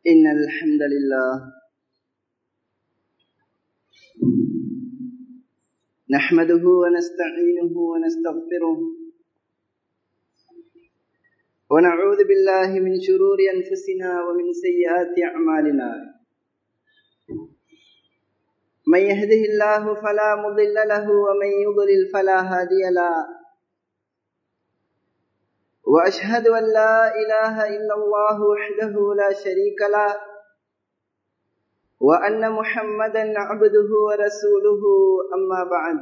إن الحمد لله نحمده ونستعينه ونستغفره ونعوذ بالله من شرور أنفسنا ومن سيئات أعمالنا من يهده الله فلا مضل له ومن يضلل فلا هادي له واشهد ان لا اله الا الله وحده لا شريك له وان محمدا عبده ورسوله اما بعد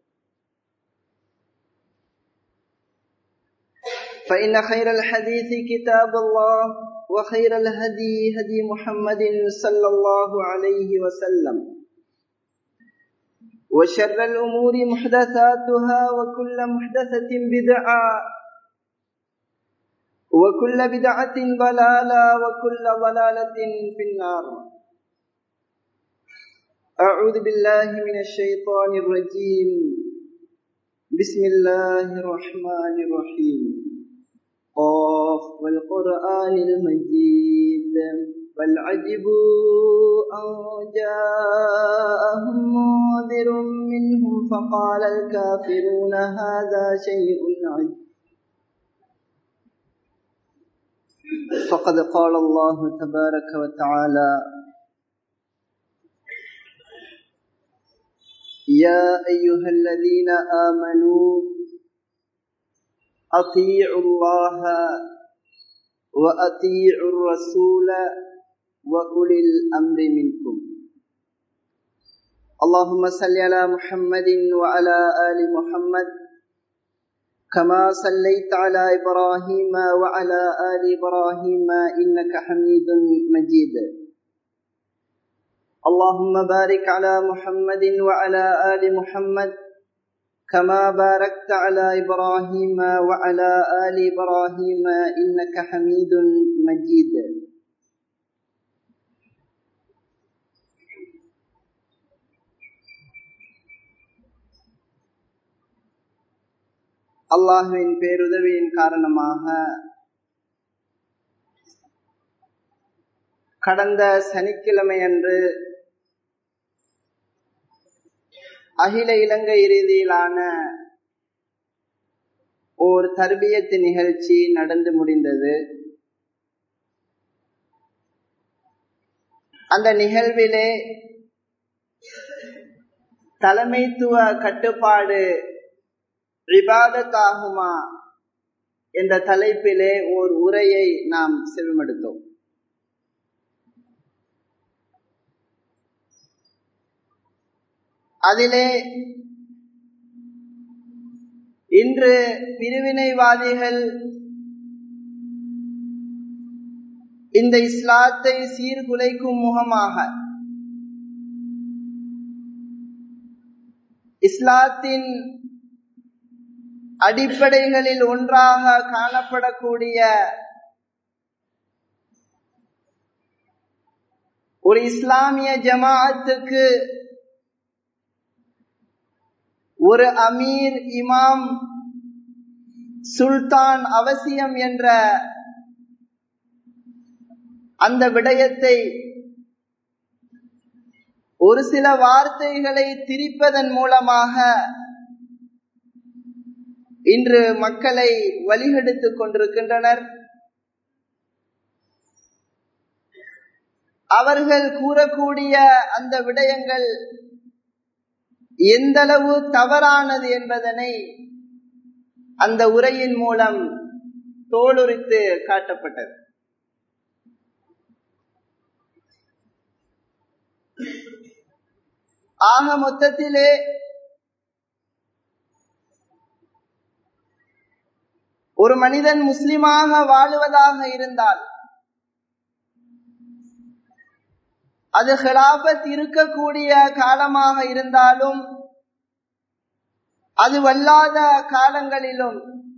فان خير الحديث كتاب الله وخير الهدي هدي محمد صلى الله عليه وسلم وشر الامور محدثاتها وكل محدثه بدعه وكل بدعة ضلالة وكل ضلالة في النار أعوذ بالله من الشيطان الرجيم بسم الله الرحمن الرحيم قاف والقرآن المجيد بل عجبوا أن جاءهم منذر منهم فقال الكافرون هذا شيء عجيب فقد قال الله تبارك وتعالى يا أيها الذين آمنوا أطيعوا الله وأطيعوا الرسول وأولي الأمر منكم اللهم صل على محمد وعلى آل محمد كما صليت على إبراهيم وعلى آل إبراهيم إنك حميد مجيد اللهم بارك على محمد وعلى آل محمد كما باركت على إبراهيم وعلى آل إبراهيم إنك حميد مجيد அல்லாஹுவின் பேருதவியின் காரணமாக கடந்த சனிக்கிழமை அன்று அகில இலங்கை ரீதியிலான ஓர் தர்பியத்து நிகழ்ச்சி நடந்து முடிந்தது அந்த நிகழ்விலே தலைமைத்துவ கட்டுப்பாடு ரிபாதத்தாகுமா என்ற தலைப்பிலே ஓர் உரையை நாம் செவிமடுத்தோம் அதிலே இன்று பிரிவினைவாதிகள் இந்த இஸ்லாத்தை சீர்குலைக்கும் முகமாக இஸ்லாத்தின் அடிப்படைகளில் ஒன்றாக காணப்படக்கூடிய ஒரு இஸ்லாமிய ஜமாஅத்துக்கு ஒரு அமீர் இமாம் சுல்தான் அவசியம் என்ற அந்த விடயத்தை ஒரு சில வார்த்தைகளை திரிப்பதன் மூலமாக இன்று மக்களை வழிகெடுத்துக் கொண்டிருக்கின்றனர் அவர்கள் கூறக்கூடிய அந்த விடயங்கள் எந்தளவு தவறானது என்பதனை அந்த உரையின் மூலம் தோலுரித்து காட்டப்பட்டது ஆக மொத்தத்திலே ஒரு மனிதன் முஸ்லிமாக வாழுவதாக இருந்தால் அது ஹிலாபத் இருக்கக்கூடிய காலமாக இருந்தாலும் அது வல்லாத காலங்களிலும்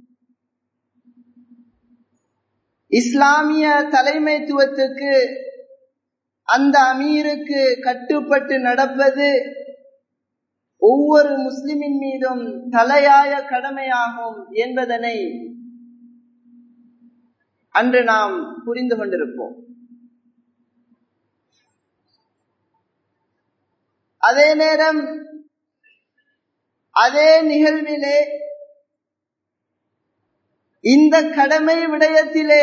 இஸ்லாமிய தலைமைத்துவத்துக்கு அந்த அமீருக்கு கட்டுப்பட்டு நடப்பது ஒவ்வொரு முஸ்லிமின் மீதும் தலையாய கடமையாகும் என்பதனை அன்று நாம் புரிந்து கொண்டிருப்போம் அதே நேரம் அதே நிகழ்விலே இந்த கடமை விடயத்திலே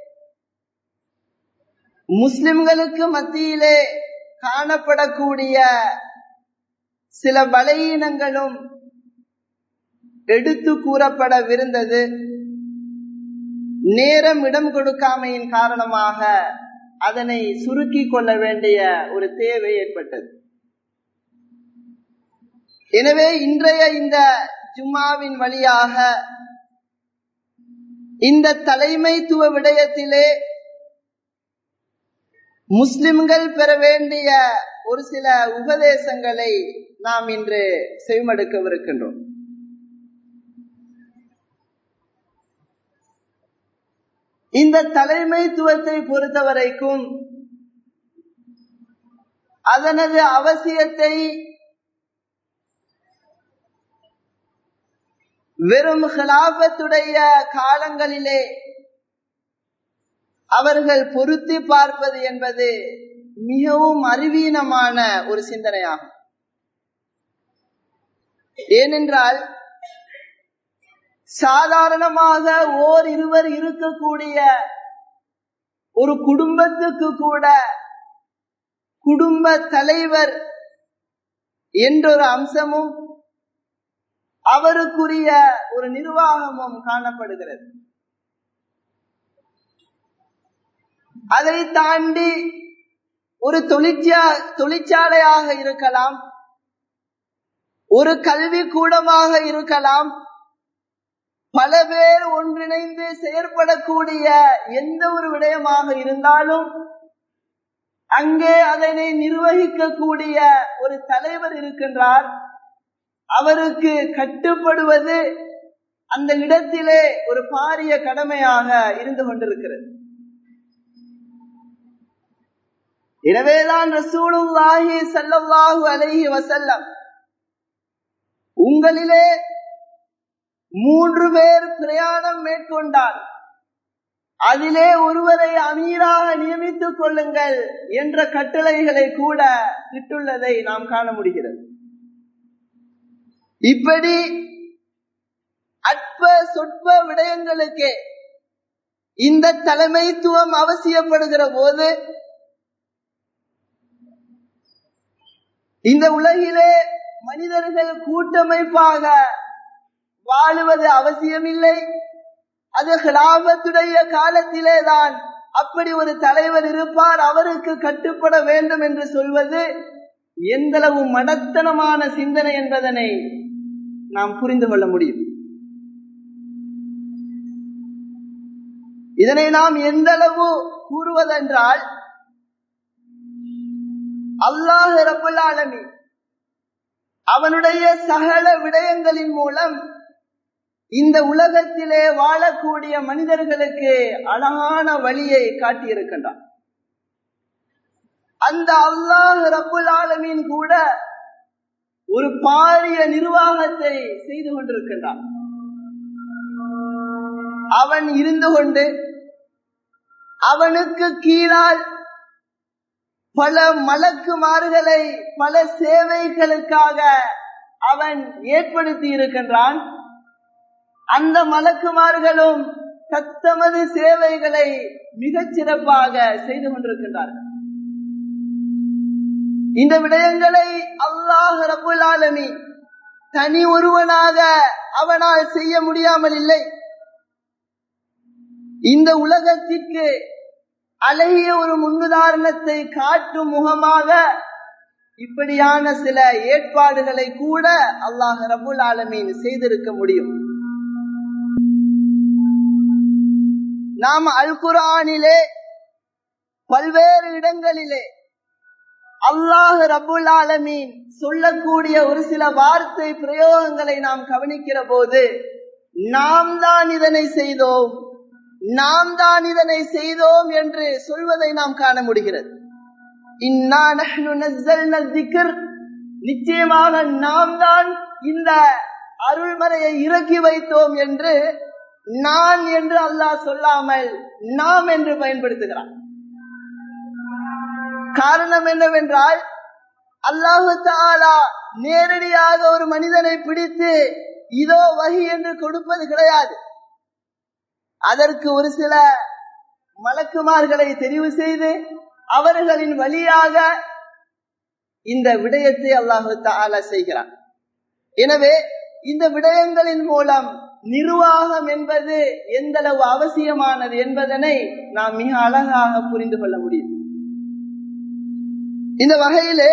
முஸ்லிம்களுக்கு மத்தியிலே காணப்படக்கூடிய சில பலகீனங்களும் எடுத்து கூறப்படவிருந்தது நேரம் இடம் கொடுக்காமையின் காரணமாக அதனை சுருக்கிக் கொள்ள வேண்டிய ஒரு தேவை ஏற்பட்டது எனவே இன்றைய இந்த ஜும்மாவின் வழியாக இந்த தலைமைத்துவ விடயத்திலே முஸ்லிம்கள் பெற வேண்டிய ஒரு சில உபதேசங்களை நாம் இன்று செவிமடுக்கவிருக்கின்றோம் இந்த தலைமைத்துவத்தை பொறுத்தவரைக்கும் அதனது அவசியத்தை வெறும் ஹிலாபத்துடைய காலங்களிலே அவர்கள் பொருத்தி பார்ப்பது என்பது மிகவும் அறிவீனமான ஒரு சிந்தனையாகும் ஏனென்றால் சாதாரணமாக ஓர் இருவர் இருக்கக்கூடிய ஒரு குடும்பத்துக்கு கூட குடும்ப தலைவர் என்றொரு அம்சமும் அவருக்குரிய ஒரு நிர்வாகமும் காணப்படுகிறது அதை தாண்டி ஒரு தொழிற்சா தொழிற்சாலையாக இருக்கலாம் ஒரு கல்வி கூடமாக இருக்கலாம் பல பேர் ஒன்றிணைந்து செயற்படக்கூடிய எந்த ஒரு விடயமாக இருந்தாலும் அங்கே அதனை நிர்வகிக்கக்கூடிய ஒரு தலைவர் இருக்கின்றார் அவருக்கு கட்டுப்படுவது அந்த இடத்திலே ஒரு பாரிய கடமையாக இருந்து கொண்டிருக்கிறது எனவேதான் ரசூலுல்லாஹி சல்லல்லாஹு அலைஹி வசல்லம் உங்களிலே மூன்று பேர் பிரயாணம் மேற்கொண்டால் அதிலே ஒருவரை அமீராக நியமித்துக் கொள்ளுங்கள் என்ற கட்டளைகளை கூட இட்டுள்ளதை நாம் காண முடிகிறது இப்படி அற்ப சொற்ப விடயங்களுக்கே இந்த தலைமைத்துவம் அவசியப்படுகிற போது இந்த உலகிலே மனிதர்கள் கூட்டமைப்பாக வாழுவது அவசியமில்லை அது ஹிலாபத்துடைய காலத்திலே தான் அப்படி ஒரு தலைவர் இருப்பார் அவருக்கு கட்டுப்பட வேண்டும் என்று சொல்வது எந்தளவு மடத்தனமான சிந்தனை என்பதனை நாம் புரிந்து கொள்ள முடியும் இதனை நாம் எந்த அளவு கூறுவதென்றால் அல்லாஹ் ரபுல் ஆலமி அவனுடைய சகல விடயங்களின் மூலம் இந்த உலகத்திலே வாழக்கூடிய மனிதர்களுக்கு அழகான வழியை காட்டியிருக்கின்றான் அந்த அல்லாஹ் ரபுல் ஆலமீன் கூட ஒரு பாரிய நிர்வாகத்தை செய்து கொண்டிருக்கின்றான் அவன் இருந்து கொண்டு அவனுக்கு கீழால் பல மலக்குமார்களை பல சேவைகளுக்காக அவன் ஏற்படுத்தி இருக்கின்றான் அந்த மலக்குமார்களும் தத்தமது சேவைகளை மிகச் சிறப்பாக செய்து கொண்டிருக்கின்றார்கள் இந்த விடயங்களை அல்லாஹ் ரபுல் ஆலமி தனி ஒருவனாக அவனால் செய்ய முடியாமல் இல்லை இந்த உலகத்திற்கு அழகிய ஒரு முன்னுதாரணத்தை காட்டும் முகமாக இப்படியான சில ஏற்பாடுகளை கூட அல்லாஹ் ரபுல் ஆலமீன் செய்திருக்க முடியும் நாம் அல் குரானிலே பல்வேறு இடங்களிலே அல்லாஹ் ரபுல் ஆலமீன் சொல்லக்கூடிய ஒரு சில வார்த்தை பிரயோகங்களை நாம் கவனிக்கிற போது நாம் தான் இதனை செய்தோம் நாம் தான் இதனை செய்தோம் என்று சொல்வதை நாம் காண முடிகிறது நிச்சயமாக நாம் தான் இந்த அருள்மறையை இறக்கி வைத்தோம் என்று நான் என்று அல்லாஹ் சொல்லாமல் நாம் என்று பயன்படுத்துகிறான் காரணம் என்னவென்றால் அல்லாஹு தாலா நேரடியாக ஒரு மனிதனை பிடித்து இதோ வகி என்று கொடுப்பது கிடையாது அதற்கு ஒரு சில மலக்குமார்களை தெரிவு செய்து அவர்களின் வழியாக இந்த விடயத்தை அல்லாஹு தாலா செய்கிறான் எனவே இந்த விடயங்களின் மூலம் நிர்வாகம் என்பது எந்த அளவு அவசியமானது என்பதனை நாம் மிக அழகாக புரிந்து கொள்ள முடியும் இந்த வகையிலே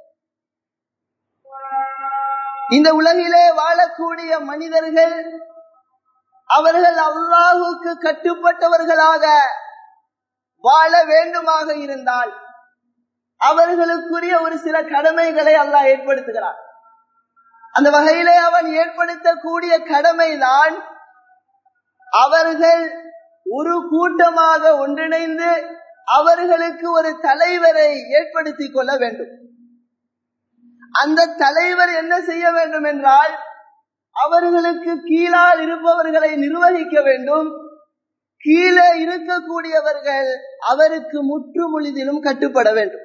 இந்த உலகிலே வாழக்கூடிய மனிதர்கள் அவர்கள் அல்லாஹுக்கு கட்டுப்பட்டவர்களாக வாழ வேண்டுமாக இருந்தால் அவர்களுக்குரிய ஒரு சில கடமைகளை அல்லாஹ் ஏற்படுத்துகிறார் அந்த வகையிலே அவன் ஏற்படுத்தக்கூடிய கடமைதான் அவர்கள் ஒரு கூட்டமாக ஒன்றிணைந்து அவர்களுக்கு ஒரு தலைவரை ஏற்படுத்தி கொள்ள வேண்டும் அந்த தலைவர் என்ன செய்ய வேண்டும் என்றால் அவர்களுக்கு கீழால் இருப்பவர்களை நிர்வகிக்க வேண்டும் கீழே இருக்கக்கூடியவர்கள் அவருக்கு முற்று முழுதிலும் கட்டுப்பட வேண்டும்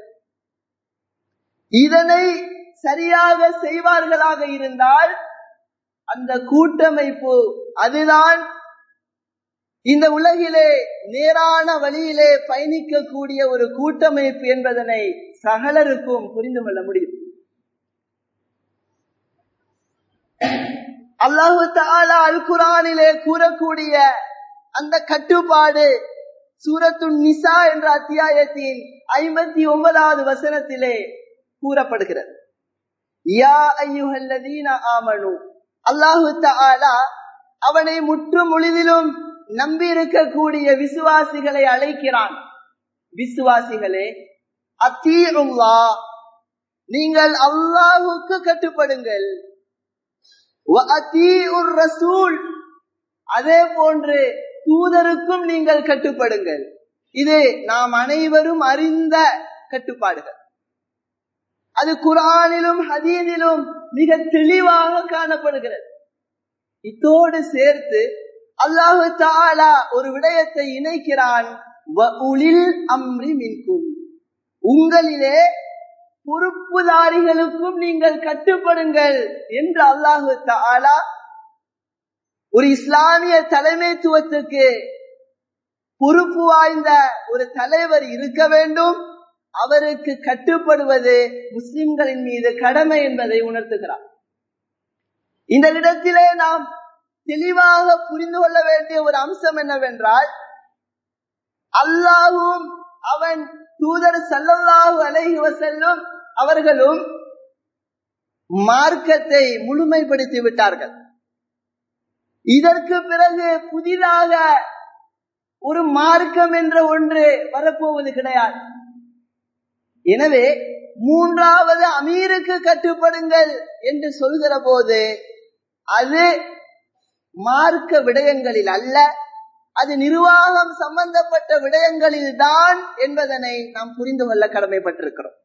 இதனை சரியாக செய்வார்களாக இருந்தால் அந்த கூட்டமைப்பு அதுதான் இந்த உலகிலே நேரான வழியிலே பயணிக்கக்கூடிய ஒரு கூட்டமைப்பு என்பதனை சகலருக்கும் புரிந்து கொள்ள முடியும் அல்லாஹு தாலா அல் குரானிலே கூறக்கூடிய அந்த கட்டுப்பாடு சூரத்து நிசா என்ற அத்தியாயத்தின் ஐம்பத்தி ஒன்பதாவது வசனத்திலே கூறப்படுகிறது யா ஐயுஹல்லதீன ஆமனு அல்லாஹு தாலா அவனை முற்று முழுதிலும் நம்பி இருக்கக்கூடிய விசுவாசிகளை அழைக்கிறான் விசுவாசிகளே அத்தீருல்லா நீங்கள் அல்லாஹுக்கு கட்டுப்படுங்கள் ரசூல் அதே போன்று தூதருக்கும் நீங்கள் கட்டுப்படுங்கள் இது நாம் அனைவரும் அறிந்த கட்டுப்பாடுகள் அது குரானிலும் ஹதீனிலும் மிக தெளிவாக காணப்படுகிறது இத்தோடு சேர்த்து அல்லாஹு தாலா ஒரு விடயத்தை இணைக்கிறான் அம்ரி மின்கும் உங்களிலே பொறுப்புதாரிகளுக்கும் நீங்கள் கட்டுப்படுங்கள் என்று அல்லாஹு தாலா ஒரு இஸ்லாமிய தலைமைத்துவத்துக்கு பொறுப்பு வாய்ந்த ஒரு தலைவர் இருக்க வேண்டும் அவருக்கு கட்டுப்படுவது முஸ்லிம்களின் மீது கடமை என்பதை உணர்த்துகிறார் இந்த இடத்திலே நாம் தெளிவாக புரிந்து கொள்ள வேண்டிய ஒரு அம்சம் என்னவென்றால் அல்லாஹும் அவன் தூதர் சல்லல்லாஹு அலைஹி வசல்லும் அவர்களும் மார்க்கத்தை முழுமைப்படுத்தி விட்டார்கள் இதற்கு பிறகு புதிதாக ஒரு மார்க்கம் என்ற ஒன்று வரப்போவது கிடையாது எனவே மூன்றாவது அமீருக்கு கட்டுப்படுங்கள் என்று சொல்கிற போது அது மார்க்க விடயங்களில் அல்ல அது நிர்வாகம் சம்பந்தப்பட்ட விடயங்களில் தான் என்பதனை நாம் புரிந்து கொள்ள கடமைப்பட்டிருக்கிறோம்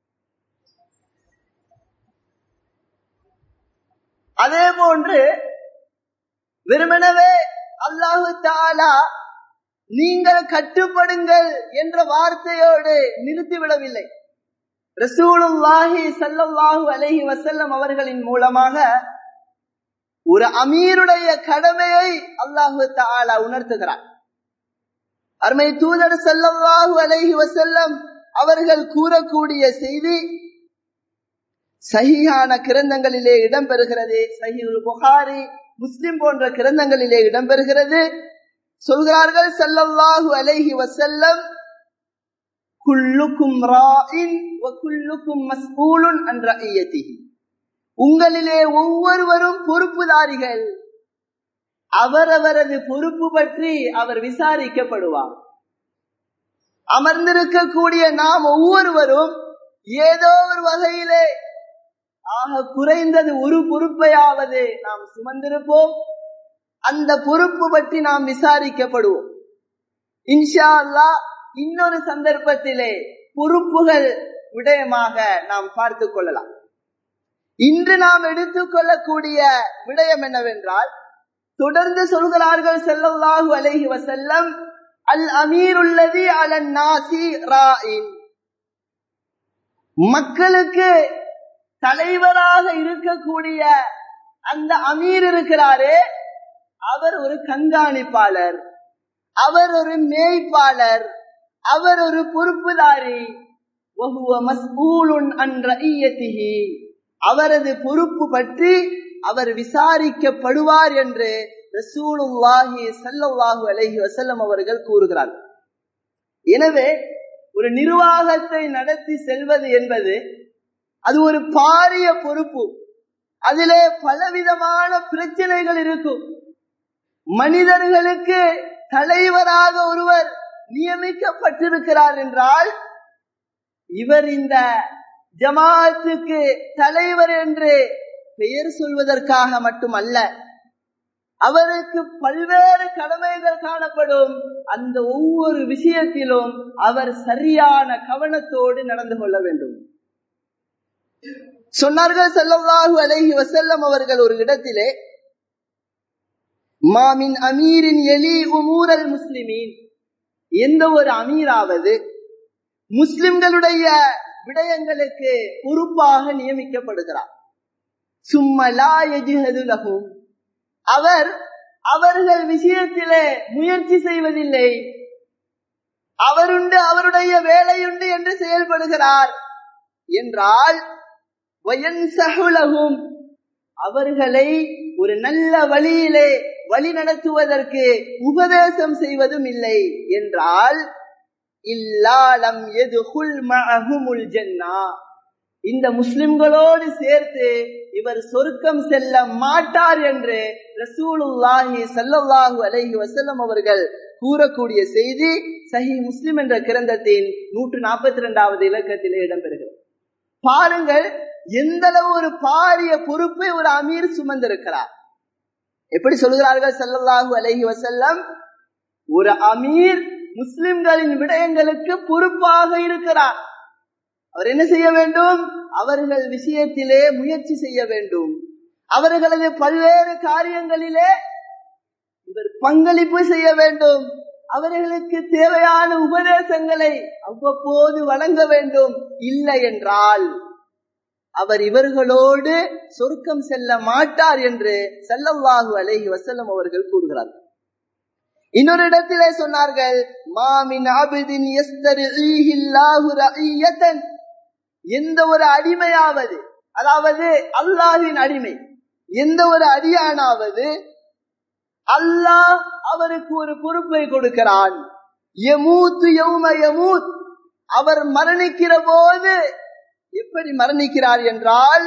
அதே போன்று வெறுமனவே அல்லாஹு தாலா நீங்கள் கட்டுப்படுங்கள் என்ற வார்த்தையோடு நிறுத்திவிடவில்லை ரசூலுல்லாஹி சல்லல்லாஹு அலைஹி வசல்லம் அவர்களின் மூலமாக ஒரு அமீருடைய கடமையை அல்லாஹு தாலா உணர்த்துகிறார் அருமை தூதர் சல்லல்லாஹு அலைஹி வசல்லம் அவர்கள் கூறக்கூடிய செய்தி சஹியான கிரந்தங்களிலே இடம்பெறுகிறது சஹிஹுல் புகாரி முஸ்லிம் போன்ற கிரந்தங்களிலே இடம்பெறுகிறது சொல்கிறார்கள் சல்லல்லாஹு அலைஹி வசல்லம் குல்லுக்கும் ராயின் குல்லுக்கும் மஸ்ஊலுன் அன் ரஇயத்திஹி உங்களிலே ஒவ்வொருவரும் பொறுப்புதாரிகள் அவரவரது பொறுப்பு பற்றி அவர் விசாரிக்கப்படுவார் அமர்ந்திருக்கக்கூடிய நாம் ஒவ்வொருவரும் ஏதோ ஒரு வகையிலே ஆக குறைந்தது ஒரு பொறுப்பையாவது நாம் சுமந்திருப்போம் அந்த பொறுப்பு பற்றி நாம் விசாரிக்கப்படுவோம் இன்ஷா அல்லா இன்னொரு சந்தர்ப்பத்திலே பொறுப்புகள் விடயமாக நாம் பார்த்து கொள்ளலாம் இன்று நாம் எடுத்துக்கொள்ளக்கூடிய விடயம் என்னவென்றால் தொடர்ந்து சொல்கிறார்கள் செல்லல்லாஹு அலைஹி வசல்லம் அல் அமீருல்லதி அலன் நாசி ராயின் மக்களுக்கு தலைவராக இருக்கக்கூடிய அந்த அமீர் இருக்கிறாரே அவர் ஒரு கண்காணிப்பாளர் அவர் ஒரு மேய்ப்பாளர் அவர் ஒரு பொறுப்புதாரி அவரது பொறுப்பு பற்றி அவர் விசாரிக்கப்படுவார் என்று ரசூலுல்லாஹி சல்லல்லாஹு அலைஹி வசல்லம் அவர்கள் கூறுகிறார் எனவே ஒரு நிர்வாகத்தை நடத்தி செல்வது என்பது அது ஒரு பாரிய பொறுப்பு அதிலே பலவிதமான பிரச்சனைகள் இருக்கும் மனிதர்களுக்கு தலைவராக ஒருவர் நியமிக்கப்பட்டிருக்கிறார் என்றால் இவர் இந்த ஜமாத்துக்கு தலைவர் என்று பெயர் சொல்வதற்காக மட்டுமல்ல அவருக்கு பல்வேறு கடமைகள் காணப்படும் அந்த ஒவ்வொரு விஷயத்திலும் அவர் சரியான கவனத்தோடு நடந்து கொள்ள வேண்டும் சொன்னார்கள் செல்லவாகு அலைஹி வசல்லம் அவர்கள் ஒரு இடத்திலே மாமின் அமீரின் எலி உமூரல் முஸ்லிமீன் எந்த ஒரு அமீராவது முஸ்லிம்களுடைய விடயங்களுக்கு பொறுப்பாக நியமிக்கப்படுகிறார் சும்மலா எஜிஹதுலகும் அவர் அவர்கள் விஷயத்திலே முயற்சி செய்வதில்லை அவருண்டு அவருடைய வேலையுண்டு என்று செயல்படுகிறார் என்றால் வயன்சகுலகும் அவர்களை ஒரு நல்ல வழியிலே வழி நடத்துவதற்கு உபதேசம் செய்வதும் இல்லை என்றால் இல்லாலம் எதுகுல் மஅஹுமுல் ஜன்னா இந்த முஸ்லிம்களோடு சேர்த்து இவர் சொர்க்கம் செல்ல மாட்டார் என்று ரசூலுல்லாஹி சல்லல்லாஹு அலைஹி வசல்லம் அவர்கள் கூறக்கூடிய செய்தி சஹி முஸ்லிம் என்ற கிரந்தத்தின் நூற்று நாற்பத்தி இரண்டாவது இலக்கத்திலே இடம்பெறுகிறது பாருங்கள் எந்த அளவு ஒரு பாரிய பொறுப்பை ஒரு அமீர் சுமந்திருக்கிறார் எப்படி சொல்கிறார்கள் சல்லல்லாஹு அலைஹி வசல்லம் ஒரு அமீர் முஸ்லிம்களின் விடயங்களுக்கு பொறுப்பாக இருக்கிறார் அவர் என்ன செய்ய வேண்டும் அவர்கள் விஷயத்திலே முயற்சி செய்ய வேண்டும் அவர்களது பல்வேறு காரியங்களிலே இவர் பங்களிப்பு செய்ய வேண்டும் அவர்களுக்கு தேவையான உபதேசங்களை அவ்வப்போது வழங்க வேண்டும் இல்லை என்றால் அவர் இவர்களோடு சொர்க்கம் செல்ல மாட்டார் என்று செல்லவாகு அலைஹி வசல்லம் அவர்கள் கூறுகிறார்கள் இன்னொரு இடத்திலே சொன்னார்கள் மாமின் ஆபிதின் எந்த ஒரு அடிமையாவது அதாவது அல்லாஹின் அடிமை எந்த ஒரு அடியானாவது அல்லாஹ் அவருக்கு ஒரு பொறுப்பை கொடுக்கிறான் எமூத்து யௌம யமூத் அவர் மரணிக்கிற போது எப்படி மரணிக்கிறார் என்றால்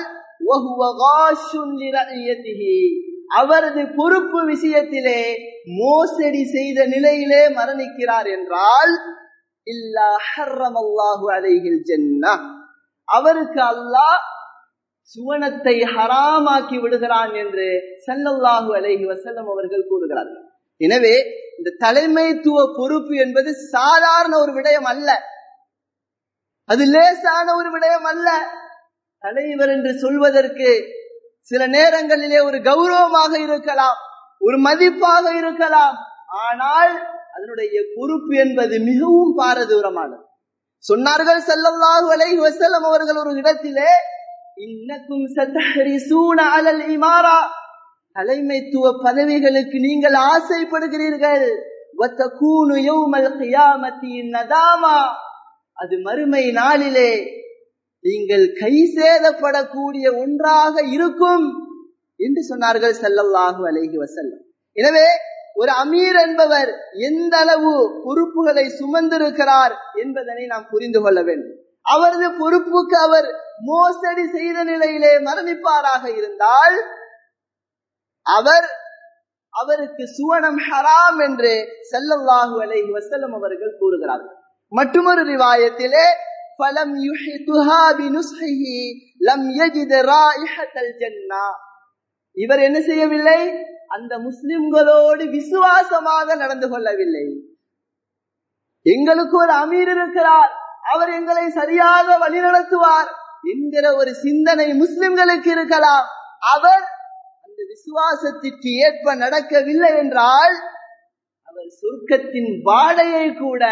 அவரது பொறுப்பு விஷயத்திலே மோசடி செய்த நிலையிலே மரணிக்கிறார் என்றால் இல்லா ஹர்ரமல்லாஹு அலைஹில் ஜன்னா அவருக்கு அல்லாஹ் சுவனத்தை ஹராமாக்கி விடுகிறான் என்று சல்லல்லாஹு அலைஹி வசல்லம் அவர்கள் கூறுகிறார்கள் எனவே இந்த தலைமைத்துவ பொறுப்பு என்பது சாதாரண ஒரு விடயம் அல்ல அது லேசான ஒரு விடயம் அல்ல தலைவர் என்று சொல்வதற்கு சில நேரங்களிலே ஒரு கௌரவமாக இருக்கலாம் ஒரு மதிப்பாக இருக்கலாம் ஆனால் அதனுடைய பொறுப்பு என்பது மிகவும் பாரதூரமானது சொன்னார்கள் செல்லல்லாஹு அலைஹி வஸல்லம் அவர்கள் ஒரு இடத்திலே இன்னக்கும் சத்தஹரிசூன அலல் இமாரா தலைமைத்துவ பதவிகளுக்கு நீங்கள் ஆசைப்படுகிறீர்கள் வத்தகூனு யௌமல் கியாமத்தி நதாமா அது மறுமை நாளிலே நீங்கள் கை சேதப்படக்கூடிய ஒன்றாக இருக்கும் என்று சொன்னார்கள் செல்லல்லாஹு அலைஹி வசல்லம் எனவே ஒரு அமீர் என்பவர் எந்த அளவு பொறுப்புகளை சுமந்திருக்கிறார் என்பதனை நாம் புரிந்து கொள்ள வேண்டும் அவரது பொறுப்புக்கு அவர் மோசடி செய்த நிலையிலே மரணிப்பாராக இருந்தால் அவர் அவருக்கு சுவனம் ஹராம் என்று செல்லல்லாஹு அலைஹி வசல்லம் அவர்கள் கூறுகிறார்கள் மற்றொரு ரிவாயத்திலே فلم يحيطها بنصحه لم يجد رائحة الجنة இவர் என்ன செய்யவில்லை அந்த முஸ்லிம்களோடு விசுவாசமாக நடந்து கொள்ளவில்லை எங்களுக்கு ஒரு அமீர் இருக்கிறார் அவர் எங்களை சரியாக வழிநடத்துவார் என்கிற ஒரு சிந்தனை முஸ்லிம்களுக்கு இருக்கலாம் அவர் அந்த விசுவாசத்திற்கு ஏற்ப நடக்கவில்லை என்றால் அவர் சொர்க்கத்தின் வாடையை கூட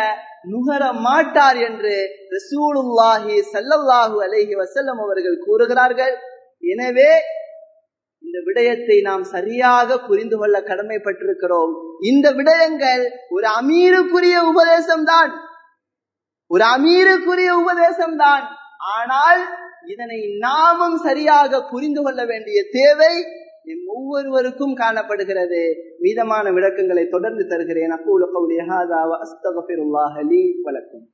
நுகர மாட்டார் என்று ரசூலுல்லாஹி சல்லல்லாஹு அலைஹி வசல்லம் அவர்கள் கூறுகிறார்கள் எனவே இந்த விடயத்தை நாம் சரியாக புரிந்து கொள்ள கடமைப்பட்டிருக்கிறோம் இந்த விடயங்கள் ஒரு அமீருக்குரிய உபதேசம் தான் ஒரு அமீருக்குரிய உபதேசம் தான் ஆனால் இதனை நாமும் சரியாக புரிந்து கொள்ள வேண்டிய தேவை எம் ஒவ்வொருவருக்கும் காணப்படுகிறது மீதமான விளக்கங்களை தொடர்ந்து தருகிறேன் அக்கூல கவுலி ஹாதா வ அஸ்தகஃபிருல்லாஹ் லீ வலக்கும்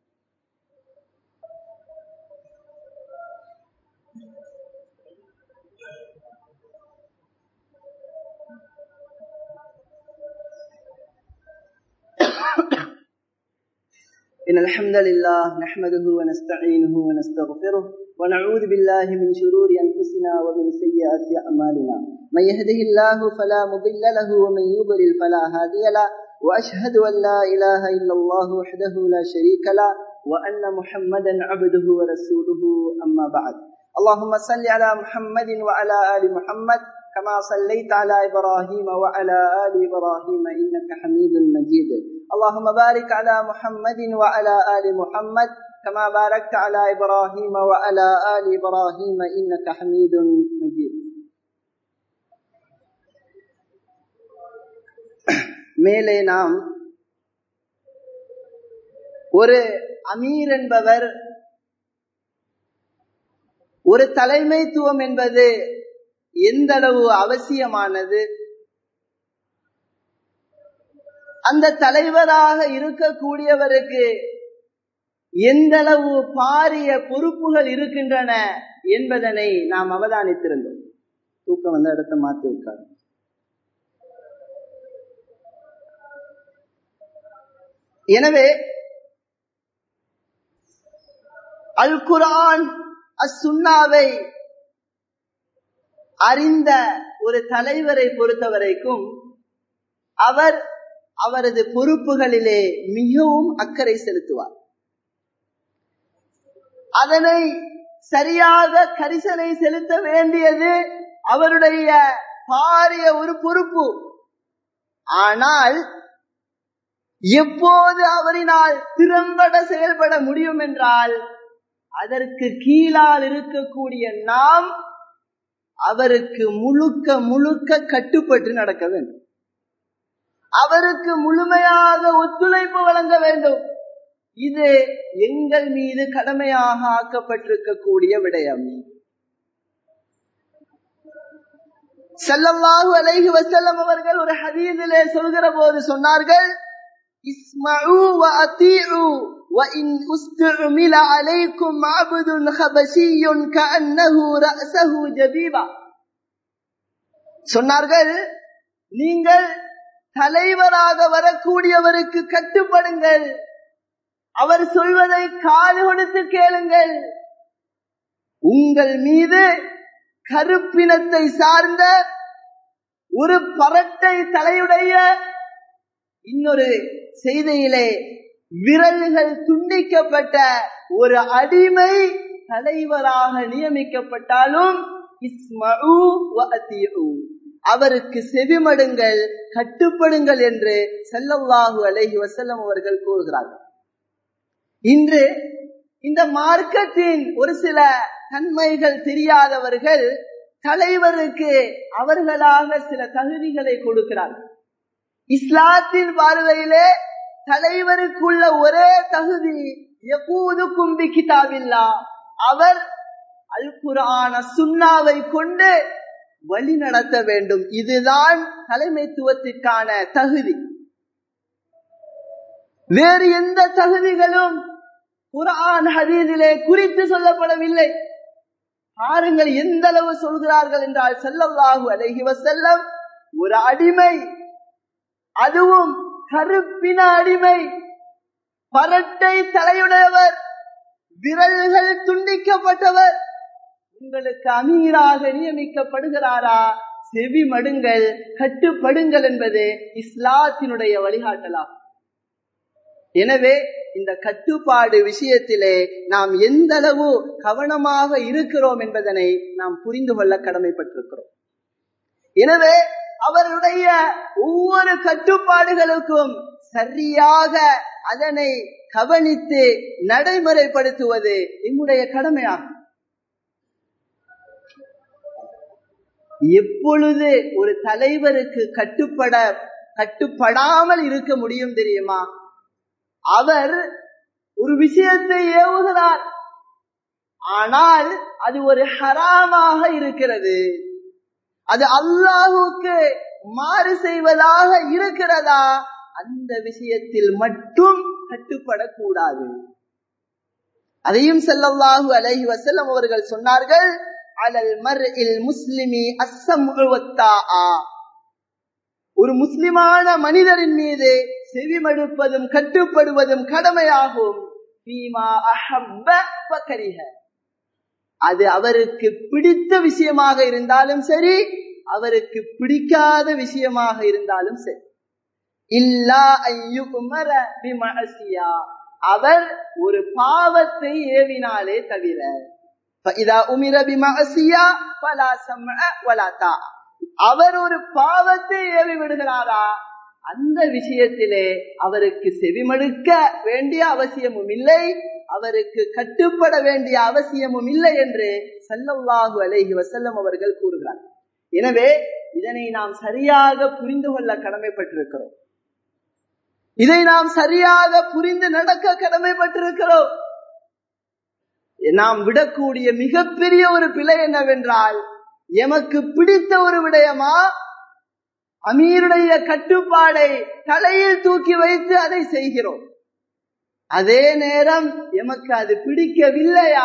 إن الحمد لله نحمده ونستعينه ونستغفره ونعوذ بالله من شرور أنفسنا ومن سيئات أعمالنا من يهده الله فلا مضل له ومن يضلل فلا هادي له وأشهد أن لا إله إلا الله وحده لا شريك له وأن محمدا عبده ورسوله أما بعد اللهم صل على محمد وعلى آل محمد كما صليت على إبراهيم وعلى آل إبراهيم إنك حميد مجيد اللهم بارك على محمد وعلى آل محمد كما باركت على إبراهيم وعلى آل إبراهيم إنك حميد مجيد மேலே நாம் ஒரு அமீர் என்பவர் ஒரு தலைமைத்துவம் என்பது எந்த அளவு அவசியமானது அந்த தலைவராக இருக்கக்கூடியவருக்கு எந்த அளவு பாரிய பொறுப்புகள் இருக்கின்றன என்பதனை நாம் அவதானித்திருந்தோம் தூக்கம் வந்த இடத்தை மாற்றி விட்டார் எனவே அல் குரான் அசுன்னாவை அறிந்த ஒரு தலைவரை பொறுத்தவரைக்கும் அவர் அவரது பொறுப்புகளிலே மிகவும் அக்கறை செலுத்துவார் அதனை சரியாக கரிசனை செலுத்த வேண்டியது அவருடைய பாரிய ஒரு பொறுப்பு ஆனால் எப்போது அவரினால் திறம்பட செயல்பட முடியும் என்றால் அதற்கு கீழால் இருக்கக்கூடிய நாம் அவருக்கு முழுக்க முழுக்க கட்டுப்பட்டு நடக்க வேண்டும் அவருக்கு முழுமையாக ஒத்துழைப்பு வழங்க வேண்டும் இது எங்கள் மீது கடமையாக ஆக்கப்பட்டிருக்கக்கூடிய விடயம் செல்லல்லாஹு அலைஹி வசல்லம் அவர்கள் ஒரு ஹதீதிலே சொல்கிற போது சொன்னார்கள் இஸ்மஉ வ அதீஉ وإن استعمل عليكم عبد خبشي كأنه رأسه جبيبا சொன்னார்கள் நீங்கள் தலைவராக வரக்கூடியவருக்கு கட்டுப்படுங்கள் அவர் சொல்வதை காது கொடுத்து கேளுங்கள் உங்கள் மீது கருப்பினத்தை சார்ந்த ஒரு பரட்டை தலையுடைய இன்னொரு செய்தியிலே விரல்கள் துண்டிக்கப்பட்ட ஒரு அடிமை தலைவராக நியமிக்கப்பட்டாலும் அவருக்கு செவிமடுங்கள் கட்டுப்படுங்கள் என்று செல்லல்லாஹு அலைஹி வசல்லம் அவர்கள் கூறுகிறார்கள் இன்று இந்த மார்க்கத்தின் ஒரு சில தன்மைகள் தெரியாதவர்கள் தலைவருக்கு அவர்களாக சில தகுதிகளை கொடுக்கிறார்கள் இஸ்லாத்தின் பார்வையிலே தலைவருக்குள்ள ஒரே தகுதி எப்போது கும்பி கிதாபில்லா அவர் அல் குரான சுண்ணாவை கொண்டு வழி நடத்த வேண்டும் இதுதான் தலைமைத்துவத்திற்கான தகுதி வேறு எந்த தகுதிகளும் குரான் ஹதீதிலே குறித்து சொல்லப்படவில்லை பாருங்கள் எந்த அளவு சொல்கிறார்கள் என்றால் செல்லல்லாஹு அலைஹி வசல்லம் ஒரு அடிமை அதுவும் கருப்பின அடிமை பரட்டை தலையுடையவர் விரல்கள் துண்டிக்கப்பட்டவர் உங்களுக்கு அமீராக நியமிக்கப்படுகிறாரா செவி மடுங்கள் கட்டுப்படுங்கள் என்பது இஸ்லாத்தினுடைய வழிகாட்டலாம் எனவே இந்த கட்டுப்பாடு விஷயத்திலே நாம் எந்த அளவு கவனமாக இருக்கிறோம் என்பதனை நாம் புரிந்து கொள்ள கடமைப்பட்டிருக்கிறோம் எனவே அவருடைய ஒவ்வொரு கட்டுப்பாடுகளுக்கும் சரியாக அதனை கவனித்து நடைமுறைப்படுத்துவது எம்முடைய கடமையாகும் எப்பொழுது ஒரு தலைவருக்கு கட்டுப்பட கட்டுப்படாமல் இருக்க முடியும் தெரியுமா அவர் ஒரு விஷயத்தை ஏவுகிறார் ஆனால் அது ஒரு ஹராமாக இருக்கிறது அது அல்லாஹுக்கு மாறு செய்வதாக இருக்கிறதா அந்த விஷயத்தில் மட்டும் கட்டுப்படக்கூடாது அதையும் செல்லல்லாஹு அலைஹி வசல்லம் அவர்கள் சொன்னார்கள் அலல் மர் இல் முஸ்லிமி அஸ்ஸம் ஒரு முஸ்லிமான மனிதரின் மீது செவிமடுப்பதும் கட்டுப்படுவதும் கடமையாகும் அது அவருக்கு பிடித்த விஷயமாக இருந்தாலும் சரி அவருக்கு பிடிக்காத விஷயமாக இருந்தாலும் சரி இல்லா அவர் ஒரு பாவத்தை ஏவினாலே தவிர அவர் ஒரு பாவத்தை ஏவி விடுகிறாரா அந்த விஷயத்திலே அவருக்கு செவிமடுக்க வேண்டிய அவசியமும் இல்லை அவருக்கு கட்டுப்பட வேண்டிய அவசியமும் இல்லை என்று சல்லல்லாஹு அலைஹி வசல்லம் அவர்கள் கூறுகிறார் எனவே இதனை நாம் சரியாக புரிந்து கொள்ள கடமைப்பட்டிருக்கிறோம் இதை நாம் சரியாக புரிந்து நடக்க கடமைப்பட்டிருக்கிறோம் நாம் விடக்கூடிய மிகப்பெரிய ஒரு பிழை என்னவென்றால் எமக்கு பிடித்த ஒரு விடயமா அமீருடைய கட்டுப்பாடை தலையில் தூக்கி வைத்து அதை செய்கிறோம் அதே நேரம் எமக்கு அது பிடிக்கவில்லையா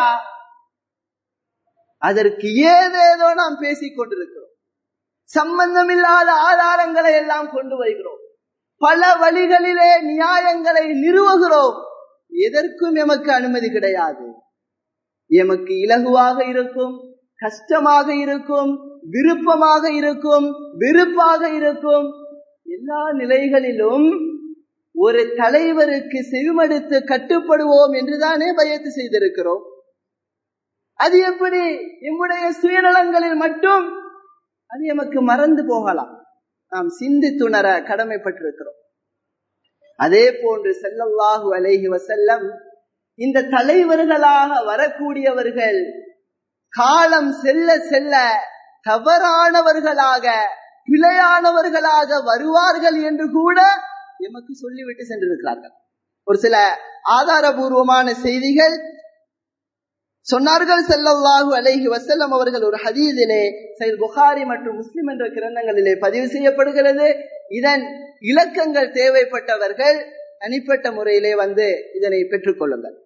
அதற்கு ஏதேதோ நாம் பேசிக் கொண்டிருக்கிறோம் சம்பந்தமில்லாத ஆதாரங்களை எல்லாம் கொண்டு வருகிறோம் பல வழிகளிலே நியாயங்களை நிறுவுகிறோம் எதற்கும் எமக்கு அனுமதி கிடையாது எமக்கு இலகுவாக இருக்கும் கஷ்டமாக இருக்கும் விருப்பமாக இருக்கும் வெறுப்பாக இருக்கும் எல்லா நிலைகளிலும் ஒரு தலைவருக்கு செவிமடுத்து கட்டுப்படுவோம் என்றுதானே பயத்து செய்திருக்கிறோம் அது எப்படி நம்முடைய சுயநலங்களில் மட்டும் அது எமக்கு மறந்து போகலாம் நாம் சிந்தித்துணர கடமைப்பட்டிருக்கிறோம் அதே போன்று செல்லல்லாஹு அலைஹி வசல்லம் இந்த தலைவர்களாக வரக்கூடியவர்கள் காலம் செல்ல செல்ல தவறானவர்களாக பிழையானவர்களாக வருவார்கள் என்று கூட எமக்கு சொல்லிவிட்டு சென்றிருக்கிறார்கள் ஒரு சில ஆதாரபூர்வமான செய்திகள் சொன்னார்கள் செல்லல்லாஹு அலைஹி வசல்லம் அவர்கள் ஒரு ஹதீதிலே சைல் புகாரி மற்றும் முஸ்லிம் என்ற கிரந்தங்களிலே பதிவு செய்யப்படுகிறது இதன் இலக்கங்கள் தேவைப்பட்டவர்கள் தனிப்பட்ட முறையிலே வந்து இதனை பெற்றுக்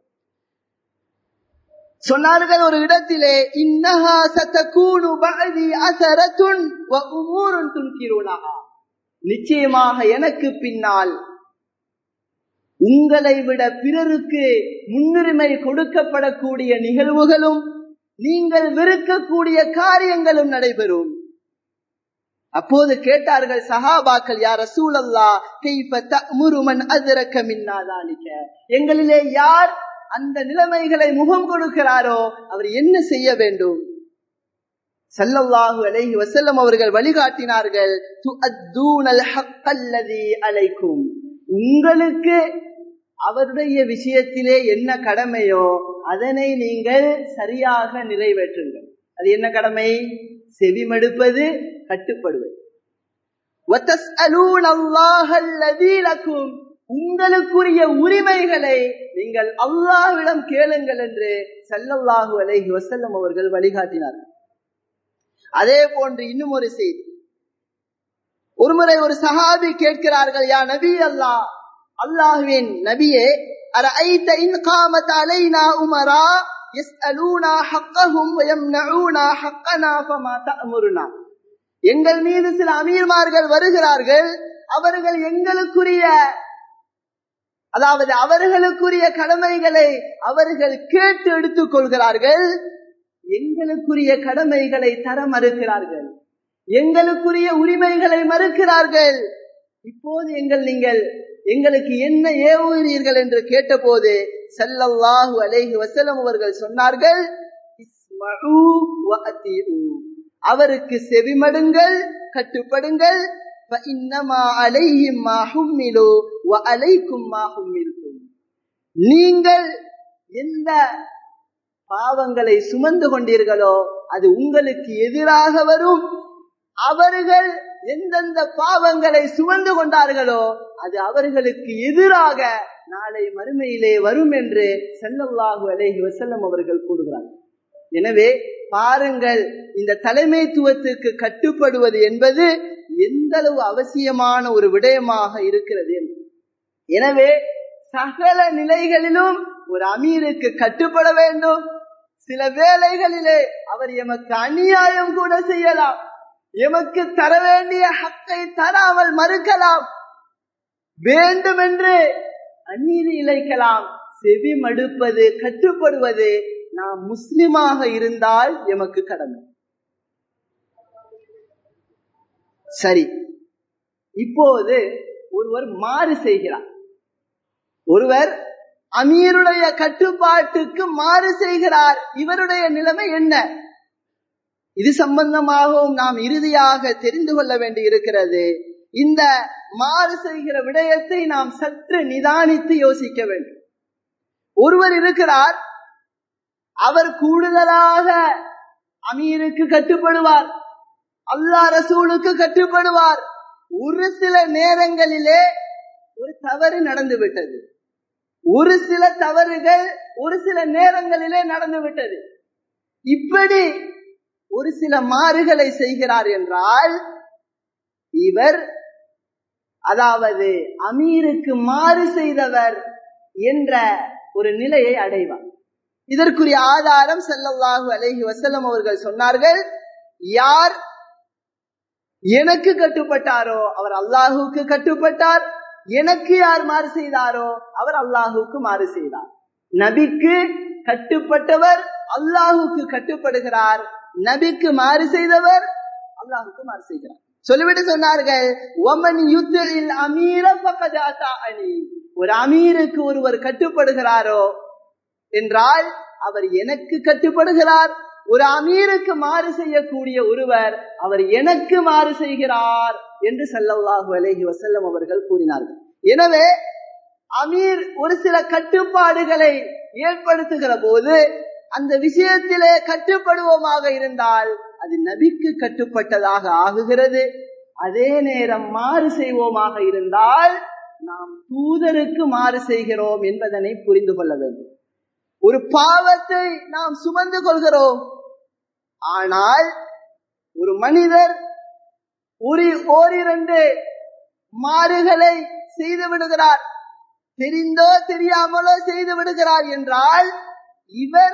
சொன்னார்கள் ஒரு இடத்திலே இன்னஹா சத்தகூனு பஅதி அஸரத்துன் வ உமூருன் துன்கிருனஹா நிச்சயமாக எனக்கு பின்னால் உங்களை விட பிறருக்கு முன்னுரிமை கொடுக்கப்படக்கூடிய நிகழ்வுகளும் நீங்கள் வெறுக்கக்கூடிய காரியங்களும் நடைபெறும் அப்போது கேட்டார்கள் சஹாபாக்கள் யார் ரசூலல்லா கைஃப தஅமுருமன் அத்ரக மின்னா தாலிக எங்களிலே யார் அந்த நிலைமைகளை முகம் கொடுக்கிறாரோ அவர் என்ன செய்ய வேண்டும் சல்லல்லாஹு அலைஹி வஸல்லம் அவர்கள் வழிகாட்டினார்கள் துஅத்தூனல் ஹக்கல்லதி அலைக்கும் உங்களுக்கு அவருடைய விஷயத்திலே என்ன கடமையோ அதனை நீங்கள் சரியாக நிறைவேற்றுங்கள் அது என்ன கடமை செவிமடுப்பது கட்டுப்படுவது உங்களுக்குரிய உரிமைகளை நீங்கள் அல்லாஹ்விடம் கேளுங்கள் என்று சல்லல்லாஹு அலைஹி வசல்லம் அவர்கள் வழிகாட்டினார்கள் அதே போன்று இன்னும் ஒரு செய்தி ஒருமுறை ஒரு சஹாபி கேட்கிறார்கள் யா நபி அல்லாஹ் அல்லாஹுவின் நபியே அரைத்த இன் காமத் அலைனா உமரா يسألونا حقهم ويمنعونا حقنا فما تأمرنا எங்கள் மீது சில அமீர்மார்கள் வருகிறார்கள் அவர்கள் எங்களுக்குரிய அதாவது அவர்களுக்குரிய கடமைகளை அவர்கள் கேட்டு எடுத்துக் கொள்கிறார்கள் எங்களுக்குரிய கடமைகளை தர மறுக்கிறார்கள் எங்களுக்குரிய உரிமைகளை மறுக்கிறார்கள் இப்போது எங்கள் நீங்கள் எங்களுக்கு என்ன ஏவுகிறீர்கள் என்று கேட்டபோது செல்லல்லாஹு அலைஹி வசலம் அவர்கள் சொன்னார்கள் அவருக்கு செவிமடுங்கள் கட்டுப்படுங்கள் فإنما عليهم ما حملوا அலைக்கும் மாகும் இருக்கும் நீங்கள் எந்த பாவங்களை சுமந்து கொண்டீர்களோ அது உங்களுக்கு எதிராக வரும் அவர்கள் எந்தெந்த பாவங்களை சுமந்து கொண்டார்களோ அது அவர்களுக்கு எதிராக நாளை மறுமையிலே வரும் என்று செல்லல்லாஹு அலைஹி வசல்லம் அவர்கள் கூறுகிறார்கள் எனவே பாருங்கள் இந்த தலைமைத்துவத்துக்கு கட்டுப்படுவது என்பது எந்த அளவு அவசியமான ஒரு விடயமாக இருக்கிறது என்று எனவே சகல நிலைகளிலும் ஒரு அமீருக்கு கட்டுப்பட வேண்டும் சில வேளைகளிலே அவர் எமக்கு அநியாயம் கூட செய்யலாம் எமக்கு தர வேண்டிய ஹக்கை தராமல் மறுக்கலாம் வேண்டுமென்று அந்நீதி இழைக்கலாம் செவி மடுப்பது கட்டுப்படுவது நாம் முஸ்லிமாக இருந்தால் எமக்கு கடமை சரி இப்போது ஒருவர் மாறு செய்கிறார் ஒருவர் அமீருடைய கட்டுப்பாட்டுக்கு மாறு செய்கிறார் இவருடைய நிலைமை என்ன இது சம்பந்தமாகவும் நாம் இறுதியாக தெரிந்து கொள்ள வேண்டி இருக்கிறது இந்த மாறு செய்கிற விடயத்தை நாம் சற்று நிதானித்து யோசிக்க வேண்டும் ஒருவர் இருக்கிறார் அவர் கூடுதலாக அமீருக்கு கட்டுப்படுவார் அல்லா ரசூலுக்கு கட்டுப்படுவார் ஒரு சில நேரங்களிலே ஒரு தவறு நடந்து விட்டது ஒரு சில தவறுகள் ஒரு சில நேரங்களிலே நடந்து விட்டது இப்படி ஒரு சில மாறுகளை செய்கிறார் என்றால் இவர் அதாவது அமீருக்கு மாறு செய்தவர் என்ற ஒரு நிலையை அடைவார் இதற்குரிய ஆதாரம் செல்லல்லாஹு அலைஹி வசல்லம் அவர்கள் சொன்னார்கள் யார் எனக்கு கட்டுப்பட்டாரோ அவர் அல்லாஹுக்கு கட்டுப்பட்டார் எனக்கு யார் மாறு செய்தாரோ அவர் அல்லாஹுக்கு மாறு செய்தார் நபிக்கு கட்டுப்பட்டவர் அல்லாஹுக்கு கட்டுப்படுகிறார் நபிக்கு மாறு செய்தவர் அல்லாஹுக்கு மாறு செய்கிறார் சொல்லிவிட்டு சொன்னார்கள் ஒமன் யுத்தரில் அமீர பக்கஜாத்தா அணி ஒரு அமீருக்கு ஒருவர் கட்டுப்படுகிறாரோ என்றால் அவர் எனக்கு கட்டுப்படுகிறார் ஒரு அமீருக்கு மாறு செய்யக்கூடிய ஒருவர் அவர் எனக்கு மாறு செய்கிறார் என்று சல்லல்லாஹு அலைஹி வசல்லம் அவர்கள் கூறினார்கள் எனவே அமீர் ஒரு சில கட்டுப்பாடுகளை ஏற்படுத்துகிற போது அந்த விஷயத்திலே கட்டுப்படுவோமாக இருந்தால் அது நபிக்கு கட்டுப்பட்டதாக ஆகுகிறது அதே நேரம் மாறு செய்வோமாக இருந்தால் நாம் தூதருக்கு மாறு செய்கிறோம் என்பதனை புரிந்து கொள்ள வேண்டும் ஒரு பாவத்தை நாம் சுமந்து கொள்கிறோம் ஆனால் ஒரு மனிதர் ஒரு ஓரிரண்டு மாறுகளை செய்து விடுகிறார் தெரிந்தோ தெரியாமலோ செய்து விடுகிறார் என்றால் இவர்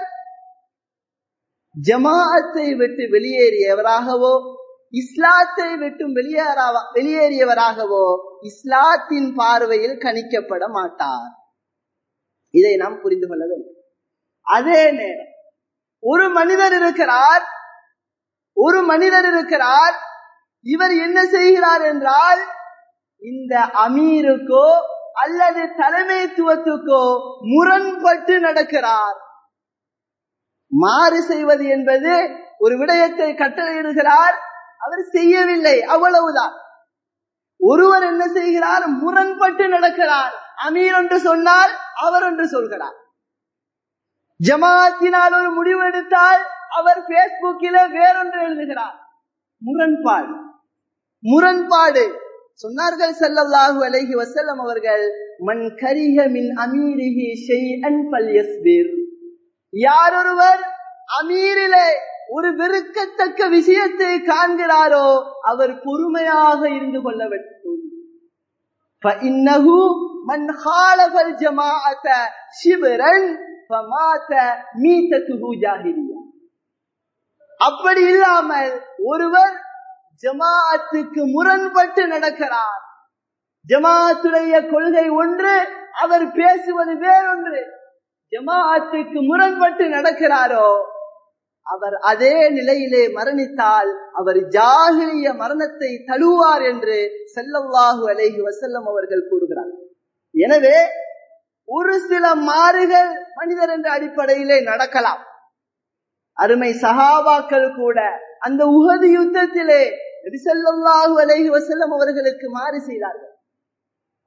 ஜமாஅத்தை விட்டு வெளியேறியவராகவோ இஸ்லாத்தை விட்டும் வெளியேறா வெளியேறியவராகவோ இஸ்லாத்தின் பார்வையில் கணிக்கப்பட மாட்டார் இதை நாம் புரிந்து கொள்ள வேண்டும் அதே நேரம் ஒரு மனிதர் இருக்கிறார் ஒரு மனிதர் இருக்கிறார் இவர் என்ன செய்கிறார் என்றால் இந்த அமீருக்கோ அல்லது தலைமைத்துவத்துக்கோ முரண்பட்டு நடக்கிறார் மாறு செய்வது என்பது ஒரு விடயத்தை கட்டளையிடுகிறார் அவர் செய்யவில்லை அவ்வளவுதான் ஒருவர் என்ன செய்கிறார் முரண்பட்டு நடக்கிறார் அமீர் என்று சொன்னால் அவர் என்று சொல்கிறார் ஜமாத்தினால் ஒரு முடிவு எடுத்தால் அவர் பேஸ்புக்கில வேறொன்று எழுதுகிறார் முரண்பாடு முரண்பாடு சொன்னார்கள் செல்லல்லாஹு அலைஹி வசல்லம் அவர்கள் மண் கரிக மின் அமீரிஹி ஷைஅன் ஃபல்யஸ்பிர் யாரொருவர் அமீரிலே ஒரு வெறுக்கத்தக்க விஷயத்தை காண்கிறாரோ அவர் பொறுமையாக இருந்து கொள்ள வேண்டும் فإنه من خالف الجماعة شبرا فمات ميتته جاهلية அப்படி இல்லாமல் ஒருவர் ஜமாஅத்துக்கு முரண்பட்டு நடக்கிறார் ஜமாஅத்துடைய கொள்கை ஒன்று அவர் பேசுவது வேறொன்று ஜமாஅத்துக்கு முரண்பட்டு நடக்கிறாரோ அவர் அதே நிலையிலே மரணித்தால் அவர் ஜாகிலிய மரணத்தை தழுவார் என்று செல்லல்லாஹு அலைஹி வசல்லம் அவர்கள் கூறுகிறார் எனவே ஒரு சில மாறுகள் மனிதர் என்ற அடிப்படையிலே நடக்கலாம் அருமை சகாபாக்கள் கூட அந்த உகது யுத்தத்திலே செல்லல்லாஹு அலைஹி வசல்லம் அவர்களுக்கு மாறு செய்தார்கள்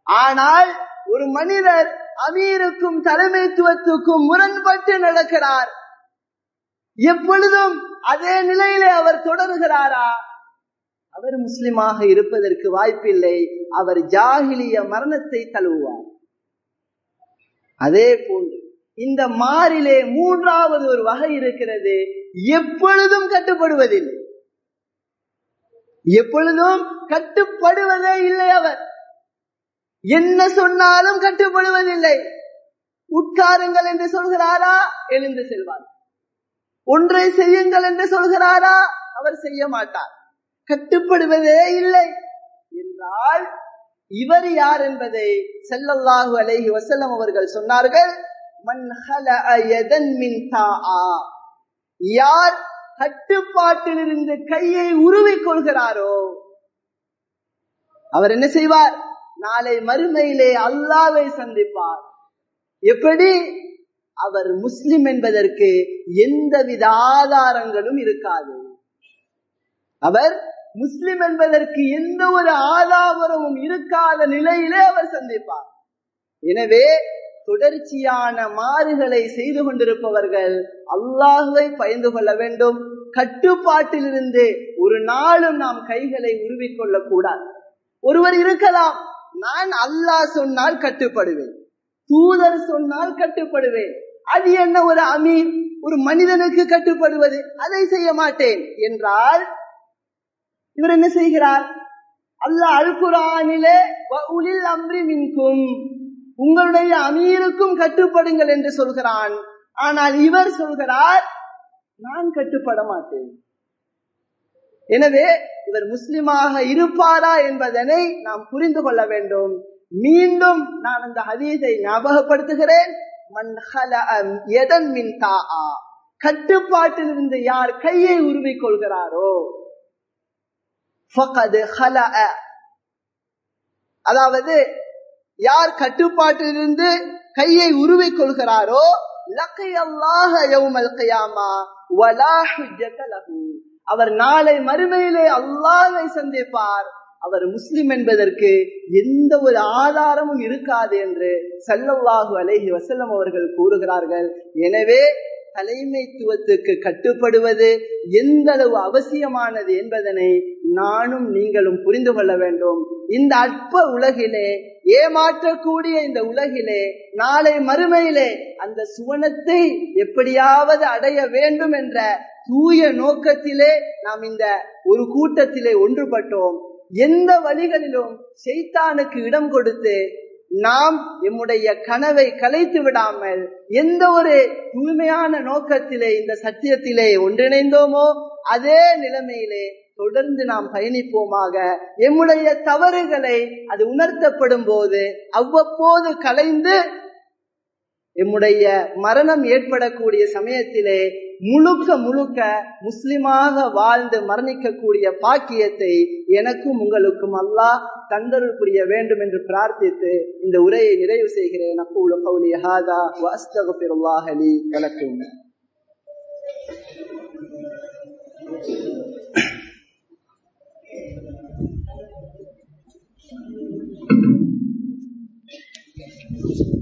ஆனால் ஒரு மனிதர் அமீருக்கும் தலைமைத்துவத்துக்கும் முரண்பட்டு நடக்கிறார் எப்பொழுதும் அதே நிலையிலே அவர் தொடர்கிறாரா அவர் முஸ்லிமாக இருப்பதற்கு வாய்ப்பில்லை அவர் ஜாகிலிய மரணத்தை தழுவுவார் அதே போன்று இந்த மாறிலே மூன்றாவது ஒரு வகை இருக்கிறது எப்பொழுதும் கட்டுப்படுவதில்லை எப்பொழுதும் கட்டுப்படுவதே இல்லை அவர் என்ன சொன்னாலும் கட்டுப்படுவதில்லை உட்காருங்கள் என்று சொல்கிறாரா எழுந்து செல்வார் ஒன்றை செய்யுங்கள் என்று சொல்கிறாரா அவர் செய்ய மாட்டார் கட்டுப்படுவதே இல்லை என்றால் இவர் யார் என்பதை செல்லல்லாஹு அலைஹி வசல்லம் அவர்கள் சொன்னார்கள் மன் ஹலஅ யதன் மின் தாஆ யார் கட்டுப்பாட்டிலிருந்து கையை உருவிக் கொள்கிறாரோ அவர் என்ன செய்வார் நாளை மறுமையிலே அல்லாவை சந்திப்பார் எப்படி அவர் முஸ்லிம் என்பதற்கு எந்தவித ஆதாரங்களும் இருக்காது அவர் முஸ்லிம் என்பதற்கு எந்த ஒரு ஆதாரமும் இருக்காத நிலையிலே அவர் சந்திப்பார் எனவே தொடர்ச்சியான மாறுகளை செய்து கொண்டிருப்பவர்கள் அல்லாஹுவை பயந்து கொள்ள வேண்டும் கட்டுப்பாட்டிலிருந்து ஒரு நாளும் நாம் கைகளை உருவிக்கொள்ளக் கூடாது ஒருவர் இருக்கலாம் நான் அல்லாஹ் சொன்னால் கட்டுப்படுவேன் தூதர் சொன்னால் கட்டுப்படுவேன் அது என்ன ஒரு அமீர் ஒரு மனிதனுக்கு கட்டுப்படுவது அதை செய்ய மாட்டேன் என்றால் இவர் என்ன செய்கிறார் அல்லாஹ் அல் குரானிலே உலில் அம்ரி மின்கும் உங்களுடைய அமீருக்கும் கட்டுப்படுங்கள் என்று சொல்கிறான் ஆனால் இவர் சொல்கிறார் நான் கட்டுப்பட மாட்டேன் எனவே இவர் முஸ்லிமாக இருப்பாரா என்பதனை நாம் புரிந்து கொள்ள வேண்டும் மீண்டும் நான் அந்த ஹதீஸை ஞாபகப்படுத்துகிறேன் கட்டுப்பாட்டிலிருந்து யார் கையை உருவிக் கொள்கிறாரோ அதாவது யார் கட்டுப்பாட்டிலிருந்து கையை உருவிக் கொள்கிறாரோ லக்கை அல்லாஹ யௌமல் கியாமா வலா ஹுஜ்ஜத லஹு அவர் நாளை மறுமையிலே அல்லாஹை சந்திப்பார் அவர் முஸ்லிம் என்பதற்கு எந்த ஒரு ஆதாரமும் இருக்காது என்று சல்லல்லாஹு அலைஹி வசல்லம் அவர்கள் கூறுகிறார்கள் எனவே தலைமைத்துவத்துக்கு கட்டுப்படுவது எந்த அளவு அவசியமானது என்பதனை நானும் நீங்களும் புரிந்து கொள்ள வேண்டும் இந்த அற்ப உலகிலே ஏமாற்றக்கூடிய இந்த உலகிலே நாளை மறுமையிலே அந்த சுவனத்தை எப்படியாவது அடைய வேண்டும் என்ற தூய நோக்கத்திலே நாம் இந்த ஒரு கூட்டத்திலே ஒன்றுபட்டோம் எந்த வழிகளிலும் செய்தானுக்கு இடம் கொடுத்து நாம் எம்முடைய கனவை கலைத்து விடாமல் எந்த ஒரு தூய்மையான நோக்கத்திலே இந்த சத்தியத்திலே ஒன்றிணைந்தோமோ அதே நிலைமையிலே தொடர்ந்து நாம் பயணிப்போமாக எம்முடைய தவறுகளை அது உணர்த்தப்படும் போது அவ்வப்போது கலைந்து எம்முடைய மரணம் ஏற்படக்கூடிய சமயத்திலே முழுக்க முழுக்க முஸ்லிமாக வாழ்ந்து மரணிக்கக்கூடிய பாக்கியத்தை எனக்கும் உங்களுக்கும் அல்லாஹ் தந்தருள் புரிய வேண்டும் என்று பிரார்த்தித்து இந்த உரையை நிறைவு செய்கிறேன் அக்கூலு கௌலி ஹாதா வஸ்தகுபிருல்லாஹ் லி வலக்கும் Thank you.